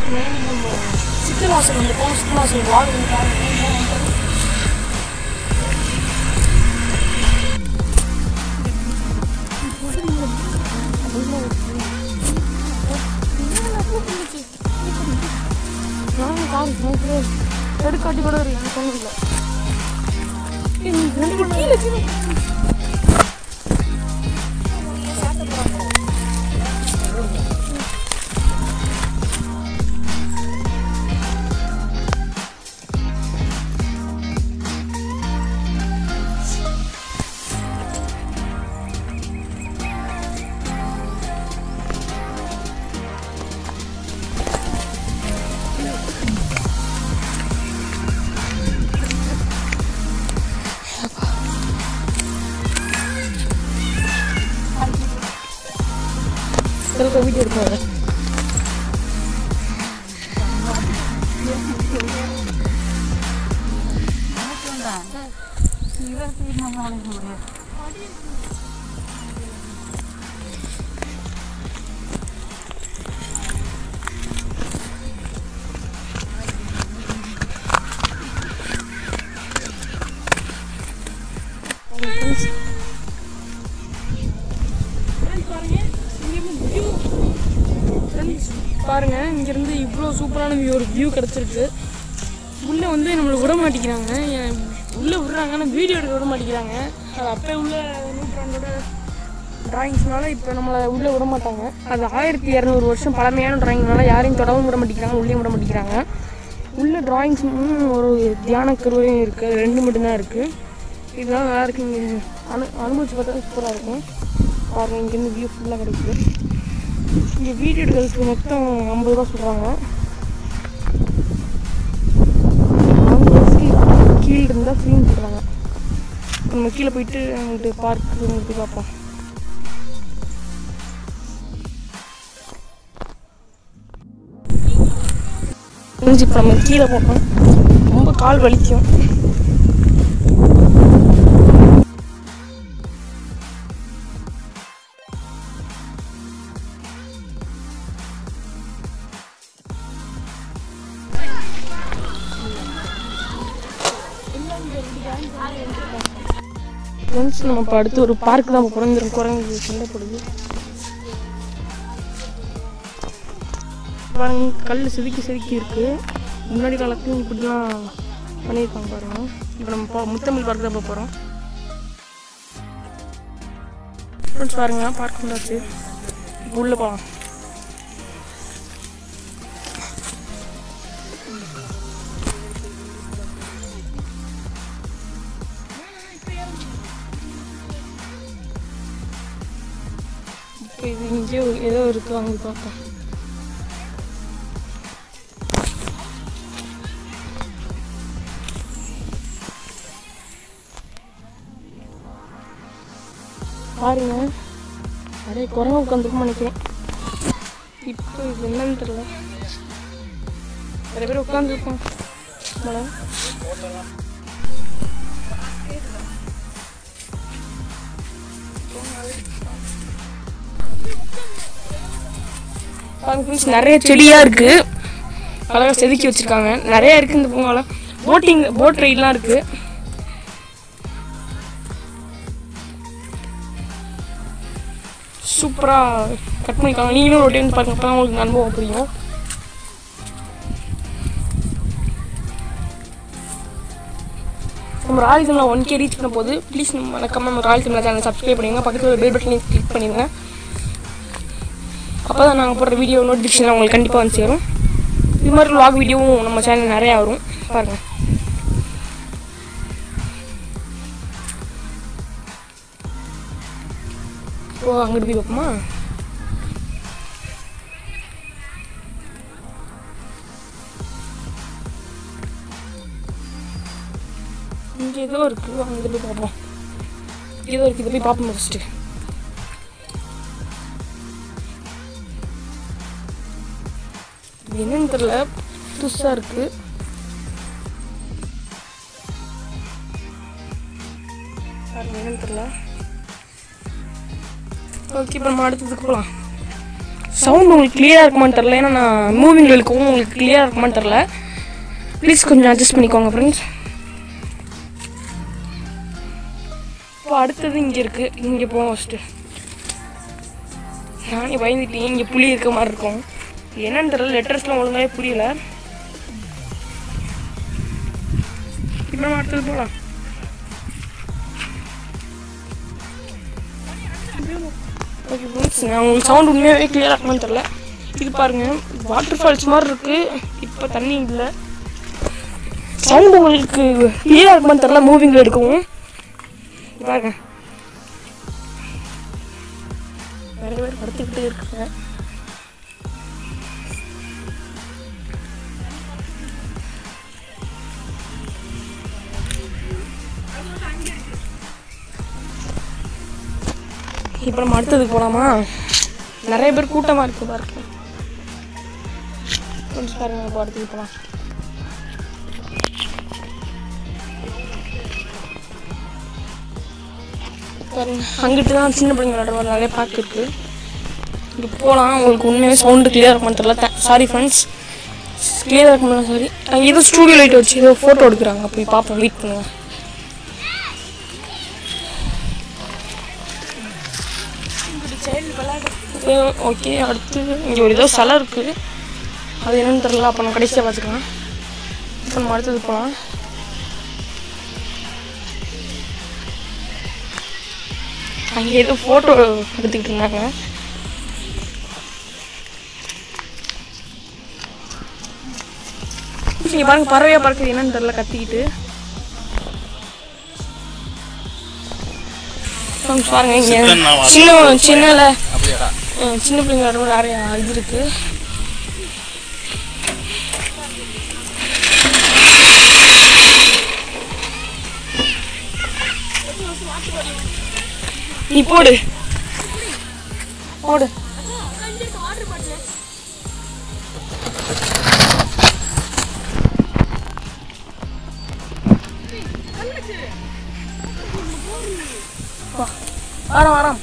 நம்ம சித்திரை மாதம் வந்து போன சித்திரை மாதம் வாழ் நானும் கார் எடுக்காட்டி கூட ஒரு எனக்கு ஒன்றும் இல்லை ரெண்டு பேரும் கீழே கீழே சில வீடியோ எடுப்பாங்க பாருங்க இங்கேருந்து இவ்வளோ சூப்பரான வியூ ஒரு வியூ கிடச்சிருக்கு உள்ளே வந்து நம்மளை விட மாட்டேங்கிறாங்க ஏன் உள்ளே விடுறாங்க ஆனால் வீடியோ எடுக்க விட மாட்டேங்கிறாங்க அது அப்போ உள்ள நூற்றாண்டோட டிராயிங்ஸ்னால இப்போ நம்மளை உள்ளே விட மாட்டாங்க அது ஆயிரத்தி இரநூறு வருஷம் பழமையான டிராயிங்னால யாரையும் தொடவும் விட மாட்டேங்கிறாங்க உள்ளே விட மாட்டேங்கிறாங்க உள்ள டிராயிங்ஸ் ஒரு தியான கருவையும் இருக்குது ரெண்டு மட்டும்தான் இருக்குது இதெல்லாம் நல்லா இருக்கு இங்கே அனு அனுபவிச்சு பார்த்தா சூப்பராக இருக்கும் பாருங்கள் இங்கேருந்து வியூ ஃபுல்லாக கிடைக்குது இங்கே வீடியோ எடுக்கிறதுக்கு மொத்தம் ஐம்பது ரூபா சொல்கிறாங்க நாலு வயசுக்கு கீழே இருந்தால் ஃப்ரீன்னு சொல்கிறாங்க நம்ம கீழே போயிட்டு அங்கிட்டு பார்க்கு போய் பார்ப்போம் முடிஞ்சு இப்போ நம்ம கீழே போகணும் ரொம்ப கால் வலிக்கும் ஃப்ரெண்ட்ஸ் நம்ம இப்போ அடுத்து ஒரு பார்க் தான் பிறந்திரும் குரங்கு சண்டைப்படுது பாருங்க கல் செதுக்கி செதுக்கி இருக்கு முன்னாடி காலத்துலையும் இப்படிலாம் பண்ணியிருப்பாங்க பாருங்க இப்போ நம்ம போ முத்தமிழ் பார்க் தான் போக போகிறோம் ஃப்ரெண்ட்ஸ் பாருங்க பார்க் வந்தாச்சு இப்போ உள்ளே போகலாம் இப்போ இது இங்கேயோ ஏதோ இருக்கு அங்கே பார்ப்போம் பாருங்க நிறைய குரங்கு உட்காந்துருக்கும் நினைக்கிறேன் இப்போ இது என்னன்னு தெரியல நிறைய பேர் உட்காந்துருக்கோம் மேடம் பாருங்க friends, நிறைய செடியா இருக்கு அழகா செதுக்கி வச்சிருக்காங்க நிறைய இருக்கு இந்த பூங்கால போட்டிங் போட் ரைட்லாம் இருக்கு சூப்பரா கட் பண்ணிருக்காங்க நீங்களும் ஒரு டைம் பாருங்க அப்பதான் உங்களுக்கு அனுபவம் புரியும் நம்ம royal Tamil one K reach பண்ண போது ப்ளீஸ் நம்ம மறக்காம நம்ம ராயல் தமிழ் சேனல் சப்ஸ்கிரைப் பண்ணிடுங்க பக்கத்தில் ஒரு பெல் பட்டனையும் கிளிக் பண்ணிடுங்க அப்போ தான் நாங்கள் போடுற வீடியோ நோட்டிஃபிகேஷன் உங்களுக்கு கண்டிப்பாக வந்து சேரும் இது மாதிரி vlog வீடியோவும் நம்ம சேனல் நிறையா வரும் பாருங்கள் ஓ அங்கிட்டு போய் பார்ப்போமா இங்கே ஏதோ இருக்கு அங்கிட்டு போய் பார்ப்போம் ஏதோ இருக்கு இதை போய் பார்ப்போம் ஃபஸ்ட்டு இது என்னன்னு தெரியல புதுசாக இருக்கு பாருங்க, என்னன்னு தெரியல ஓகே இப்போ நம்ம அடுத்ததுக்கு போகலாம் சவுண்ட் உங்களுக்கு கிளியராக இருக்குமான்னு தெரில ஏன்னா நான் மூவிங்கில் இருக்கவும் உங்களுக்கு கிளியராக இருக்குமான்னு தெரில ப்ளீஸ் கொஞ்சம் அட்ஜஸ்ட் பண்ணிக்கோங்க ஃப்ரெண்ட்ஸ் இப்போ அடுத்தது இங்கே இருக்குது இங்கே போவோம் ஃபஸ்ட்டு நானே பயந்துட்டேன் இங்கே புளி இருக்க மாதிரி இருக்கும் இது என்னன்னு தெரியல லெட்டர்ஸ்லாம் ஒழுங்காவே புரியல இப்போ நம்ம அடுத்தது போகலாம் ஓகே ஃப்ரெண்ட்ஸ் நான் உங்களுக்கு சவுண்ட் உண்மையாகவே கிளியராக இருக்குமான்னு தெரில இது பாருங்க வாட்டர் ஃபால்ஸ் மாதிரி இருக்குது இப்போ தண்ணி இல்லை சவுண்ட் உங்களுக்கு கிளியராக இருக்குமான்னு தெரில மூவிங்கில் எடுக்கவும் பாருங்க நிறைய பேர் படுத்துக்கிட்டே இருக்காங்க இப்போ நம்ம அடுத்ததுக்கு போகலாமா நிறைய பேர் கூட்டமாக இருக்கு பாருங்க கொஞ்சம் பாருங்க இப்போ அடுத்ததுக்கு போகலாம் பாருங்க அங்கிட்டு தான் சின்ன பிள்ளைங்க விளையாடுற நிறைய பார்க் இருக்கு இங்கே போகலாம் உங்களுக்கு உண்மையாகவே சவுண்டு கிளியர் இருக்குமான்னு தெரியல சாரி ஃப்ரெண்ட்ஸ் கிளியராக இருக்குமா சாரி அங்கே ஏதோ ஸ்டூடியோ லைட் வச்சு ஏதோ ஃபோட்டோ எடுக்கிறாங்க போய் பார்ப்போம் வெயிட் பண்ணுங்க ஓகே அடுத்து இங்கே ஒரு ஏதோ சிலை இருக்குது அது என்னன்னு தெரியல அப்போ நம்ம கடைசியாக பார்த்துக்கலாம் இப்போ நம்ம அடுத்தது போகலாம் அங்கே ஏதோ ஃபோட்டோ எடுத்துக்கிட்டு இருந்தாங்க இங்கே பாருங்க பறவையாக பறக்குது என்னன்னு தெரியல கத்திக்கிட்டு கொஞ்சம் பாருங்க இங்கே சின்ன சின்னல அஹ் சின்ன பிள்ளைங்களோட நிறைய இது இருக்கு நீ போடு போடு வரோம் வரோம்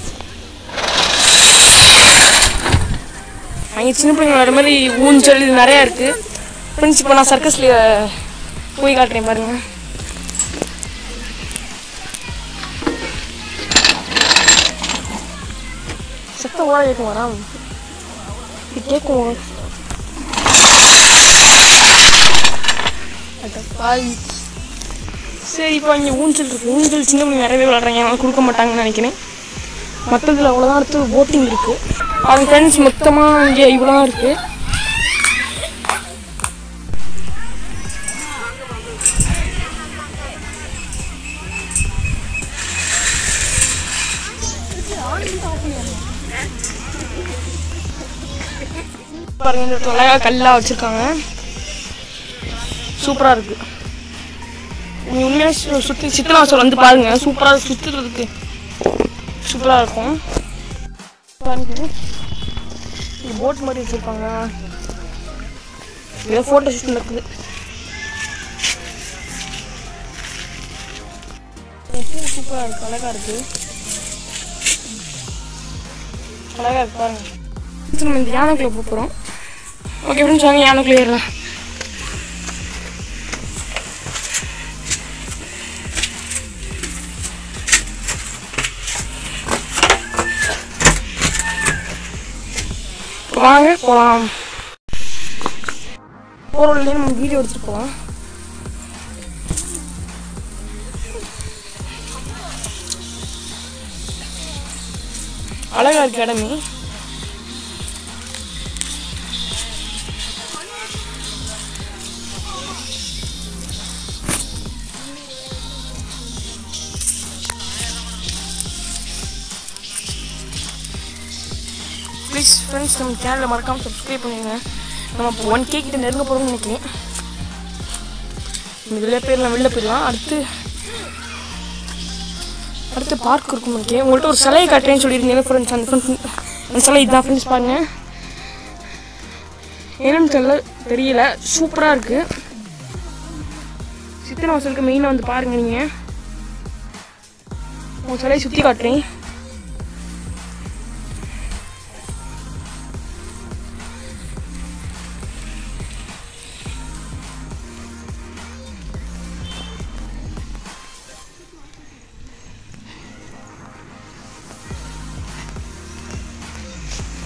அங்கே சின்ன பிள்ளைங்க வர மாதிரி ஊஞ்சல் இது நிறையா இருக்குது ஃப்ரெண்ட்ஸ் இப்போ நான் சர்க்கஸில் போய் காட்டுறேன் பாருங்க சத்தம் ஓட கேட்கும் வராம் இது கேட்கும் அட பாவி. சரி இப்போ இங்கே ஊஞ்சல் இருக்கு ஊஞ்சல் சின்ன பிள்ளைங்க நிறையவே விளாட்றாங்க அதனால கொடுக்க மாட்டாங்கன்னு நினைக்கிறேன் மற்றதுல அவ்வளோதான் அடுத்து போட்டிங் இருக்குது அது ஃப்ரெண்ட்ஸ் மொத்தமாக இங்கே இவ்வளோ தான் இருக்குது பாருங்க இந்த இடத்துல அழகா கல்லாக வச்சுருக்காங்க சூப்பராக இருக்குது நீங்கள் உண்மையாக சுற்றி சித்தனாசல் வந்து பாருங்க சூப்பராக சுற்றுறதுக்கு சூப்பராக இருக்கும் பாருங்க இது போட் மாதிரி வச்சுருப்பாங்க ஏதோ ஃபோட்டோ ஷூட் நடக்குது சூப்பராக இருக்கு அழகாக இருக்கு அழகாக இருக்கு பாருங்க அடுத்து நம்ம இந்த யானைக்குள்ள போக போகிறோம் ஓகே ஃப்ரெண்ட்ஸ் வாங்க யானைக்குள்ள ஏறலாம் வாங்க போகலாம் போகிற வழியிலே நம்ம வீடியோ எடுத்துகிட்டு போகலாம் அழகா இருக்கு இடமே ப்ளீஸ் ஃப்ரெண்ட்ஸ் நம்ம சேனலை மறக்காமல் சப்ஸ்கிரைப் பண்ணுங்க நம்ம இப்போ ஒன் கே கிட்ட நெருங்க போகிறோம்னு நினைக்கிறேன் நம்ம இதில் போயிடலாம் வெளில போயிடலாம் அடுத்து அடுத்து பார்க் இருக்கும் நினைக்கிறேன் உங்கள்கிட்ட ஒரு சிலையை காட்டுறேன்னு சொல்லியிருந்தீங்க ஃப்ரெண்ட்ஸ் அந்த ஃப்ரெண்ட்ஸ் அந்த சிலை இதுதான் ஃப்ரெண்ட்ஸ் பாருங்க என்னன்னு தெரியல தெரியல சூப்பராக இருக்குது சித்தனை வாசலுக்கு மெயினாக வந்து பாருங்க நீங்கள் உங்கள் சிலையை சுற்றி காட்டுறேன்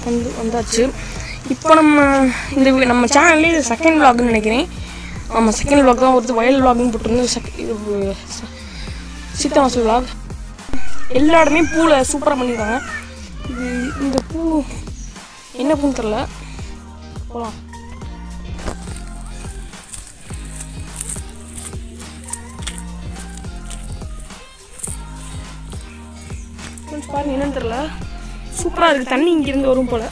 வந்து வந்தாச்சு இப்போ நம்ம இந்த வி- நம்ம சேனல்லே இது செகண்ட் vlogனு நினைக்கிறேன் ஆமாம் செகண்ட் vlog தான் ஒருத்தர் வயல் vlogனு போட்டிருந்து செக் இது ச- சித்தவாசல் vlog எல்லா இடமே பூவில் சூப்பராக பண்ணியிருக்காங்க இது இந்த பூ என்ன பூன்னு தெரில போகலாம் கொஞ்சம் பாருங்க என்னன்னு தெரில சூப்பராக இருக்குது தண்ணி இங்கேருந்து வரும் போல்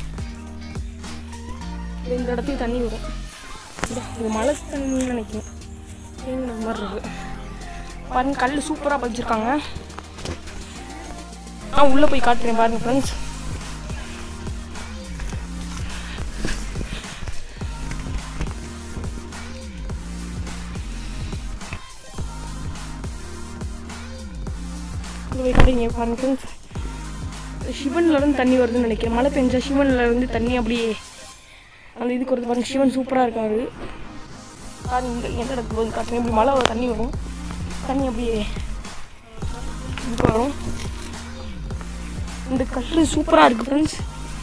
இந்த இடத்துக்கு தண்ணி வரும் இதோ, இது மழை தண்ணின்னு நினைக்கிறேன் தேங்கின மாதிரி இருக்கு பாருங்க கல் சூப்பராக பதிச்சிருக்காங்க நான் உள்ளே போய் காட்டுறேன் பாருங்க ஃப்ரெண்ட்ஸ் இங்க போய் காட்டுறீங்க பாருங்க ஃப்ரெண்ட்ஸ் சிவன்ல இருந்து தண்ணி வருதுன்னு நினைக்கிறேன் மழை பெஞ்சா சிவன்ல இருந்து தண்ணி அப்படியே அந்த இதுக்கு வருது பாருங்க சிவன் சூப்பராக இருக்காரு பாருங்க இங்க எந்த இடத்துக்கு வந்து காட்டுறேன் இப்படி மழை வரும், தண்ணி வரும் தண்ணி அப்படியே இதுக்கு வரும் இந்த கல் சூப்பராக இருக்குது ஃப்ரெண்ட்ஸ்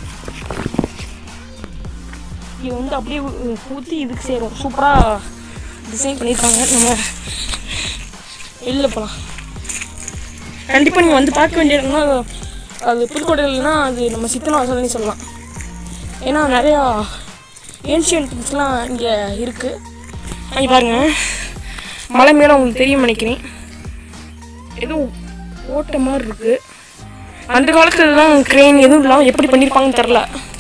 இது வந்து அப்படியே ஊ- ஊற்றி இதுக்கு சேரும் சூப்பராக டிசைன் பண்ணியிருக்காங்க நம்ம வெளில போகலாம் கண்டிப்பாக நீங்கள் வந்து பார்க்க வேண்டிய இடம்னா அது புதுக்கோட்டையில்னா அது நம்ம சித்தனவாசல்னு சொல்லலாம் ஏன்னா நிறையா ஏன்ஷியன் திங்ஸ்லாம் இங்கே இருக்குது அங்கே பாருங்க மலை மேலே உங்களுக்கு தெரியும் நினைக்கிறேன் ஏதோ ஓட்ட மாதிரி இருக்குது அந்த காலத்துலலாம் க்ரெயின் எதுவும் இல்லாமல் எப்படி பண்ணியிருப்பாங்கன்னு தெரில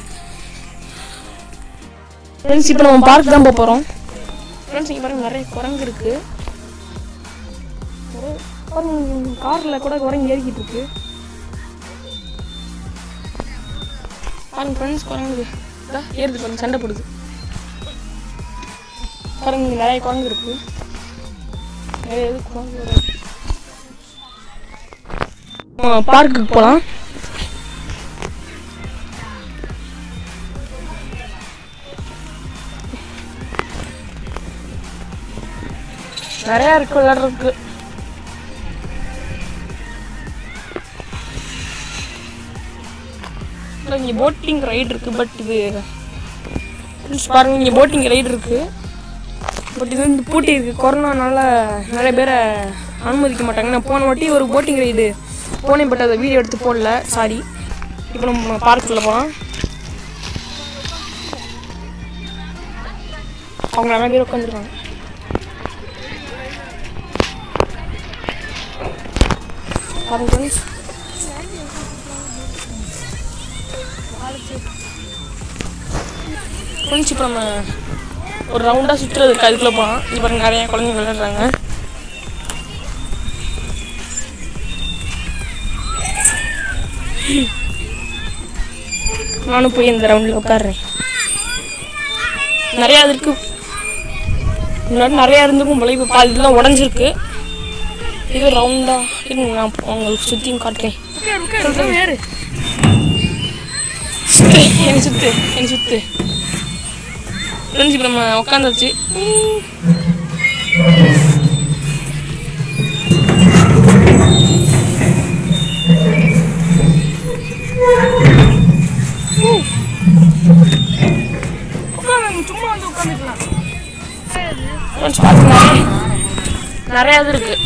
ஃப்ரெண்ட்ஸ் இப்போ நம்ம பார்க் தான் போக போகிறோம் ஃப்ரெண்ட்ஸ் இங்கே பாருங்க நிறைய குரங்கு இருக்குது பாருங்க காரில் கூட குரங்கு ஏறிக்கிட்டு இருக்கு பாருங்க ஃப்ரெண்ட்ஸ் குரங்கு இதா ஏறுது பாருங்க சண்டை போடுது பாருங்க இங்க நிறைய குரங்கு இருக்கு நிறைய இது குரங்கு வரும். ஆ, பார்க்குக்கு போகலாம் நிறையா இருக்கு விளையாடுறதுக்கு இல்லை, இங்கே போட்டிங் ரைடு இருக்குது பட் இது ஃப்ரெண்ட்ஸ் பாருங்க இங்கே போட்டிங் ரைடு இருக்குது பட் இது வந்து பூட்டி இருக்குது கொரோனானால நிறைய பேரை அனுமதிக்க மாட்டாங்க நான் போன வாட்டி ஒரு போட்டிங் ரைடு போனேன் பட் அதை வீடியோ எடுத்து போடல சாரி இப்போ நம்ம பார்க்குள்ள போகலாம் அவங்க நிறைய பேர் உட்காந்துருக்காங்க பாருங்க ஃப்ரெண்ட்ஸ் ஃப்ரெண்ட்ஸ் இப்போ நம்ம ஒரு ரவுண்டாக சுற்றுறதுக்கு அதுக்குள்ளே போகலாம் இது பாருங்க நிறைய குழந்தைங்க விளையாடுறாங்க நானும் போய் இந்த ரவுண்டில் உட்காடுறேன் நிறையா இது இருக்கு முன்னாடி நிறையா இருந்துக்கும் போல இப்போ பால் இதெல்லாம் உடஞ்சிருக்கு இது ரவுண்டாக இருங்க நான் உங்களுக்கு சுற்றியும் காட்டுறேன் சொல்கிறேன் வேறு சுத்து எனக்கு சுத்து எனக்கு சுத்து ஃப்ரெண்ட்ஸ் இப்போ நம்ம உட்காந்தாச்சு சும்மா வந்து உட்காந்துக்கலாம் ஃப்ரெண்ட்ஸ் பார்த்து நிறைய நிறையா இது இருக்கு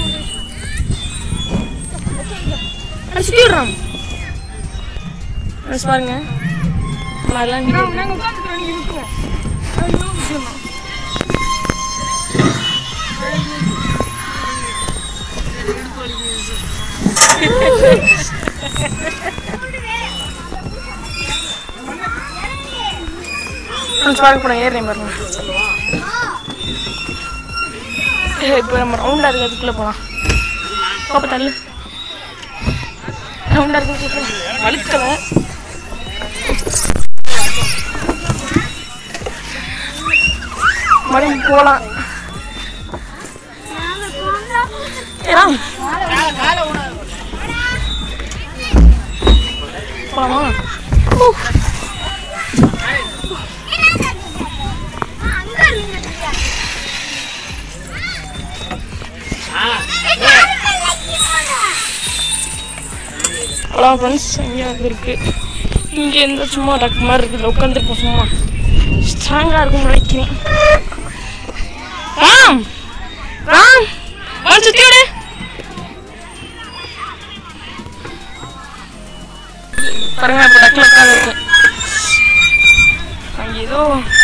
சுற்றி விடுறான் ஃப்ரெண்ட்ஸ் பாருங்க அதெல்லாம் நாங்கள் உட்காந்துக்கிறோம் நீங்கள் இருக்கிறோம் ஃப்ரெண்ட்ஸ் பார்க்க போனால் ஏறுறேன் பாருங்க இப்போ நம்ம ரவுண்டாக இருக்கு அதுக்குள்ளே போகலாம் பாப்பா தள்ளு ரவுண்டாக இருக்கு வழுக்கலை மறுபடியும் போகலாம் ஏன்னா போகலாமா போகலாம் ஃப்ரெண்ட்ஸ் இங்கே வந்து இருக்கு இங்கே எந்த சும்மா டக்கு மாதிரி இருக்குது உட்காந்துருப்போம் சும்மா ஸ்ட்ராங்காக இருக்கும்னு நினைக்கிறேன் ராம் ராம் வந்து சுத்தி விடு பாருங்க இப்போ டக்கில் உட்காந்துருக்கேன் அங்கே ஏதோ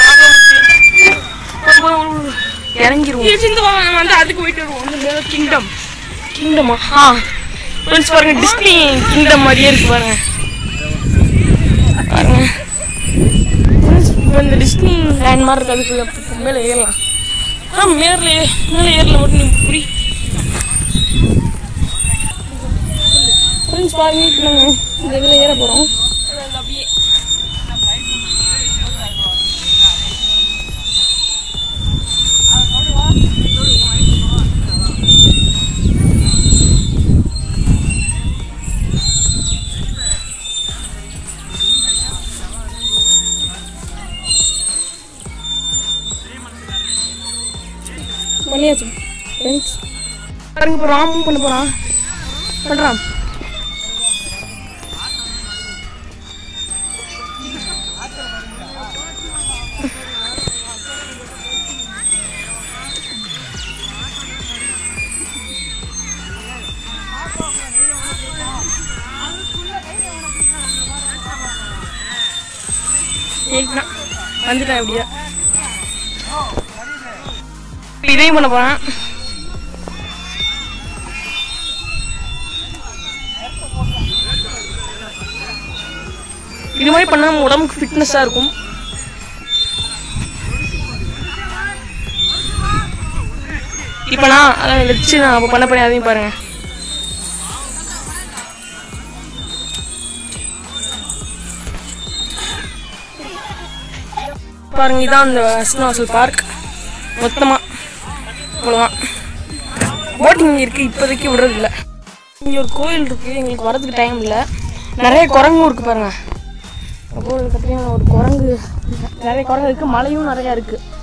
இறங்கிருவோம் இந்த வாங்க நம்ம வந்து அதுக்கு போயிட்டு வருவோம் வந்து மேலே கிங்டம் கிங்டமா ஆ ஃப்ரெண்ட்ஸ் பாருங்க டிஸ்னி கிங்டம் மாதிரியே இருக்கு பாருங்க பாருங்க ஃப்ரெண்ட்ஸ் இப்போ இந்த டிஸ்னி லேண்ட் மாதிரி இருக்கு அதுக்குள்ள இப்போ மேலே ஏறலாம் ஆ மேலே மேலே ஏறல மட்டும் நீ புரி ஃப்ரெண்ட்ஸ் பாருங்க இப்போ நாங்கள் இந்த இதில் ஏற போகிறோம் அப்படியே பண்ணியாச்சு ஃப்ரெண்ட்ஸ் பாருங்க இப்போ ராமும் பண்ண போகிறான் பண்ணுறான் ஏறிட்டான் வந்துட்டான் எப்படியா இதையும் பண்ண போறேன் இது மாதிரி பண்ணா நம்ம உடம்புக்கு ஃபிட்னஸாக இருக்கும் இப்போ நான் அதை வச்சு நான் அப்போ பண்ண பண்ணி அதையும் பாருங்க பாருங்க இதான் அந்த சினிவாசல் பார்க் மொத்தமாக அவ்வளோதான் போட்டிங் இருக்குது இப்போதைக்கு விடுறதில்ல இங்கே ஒரு கோயில் இருக்குது எங்களுக்கு வரதுக்கு டைம் இல்லை நிறைய குரங்கும் இருக்குது பாருங்க அப்போ பார்த்தீங்கன்னா ஒரு குரங்கு நிறைய குரங்கு இருக்குது மலையும் நிறையா இருக்குது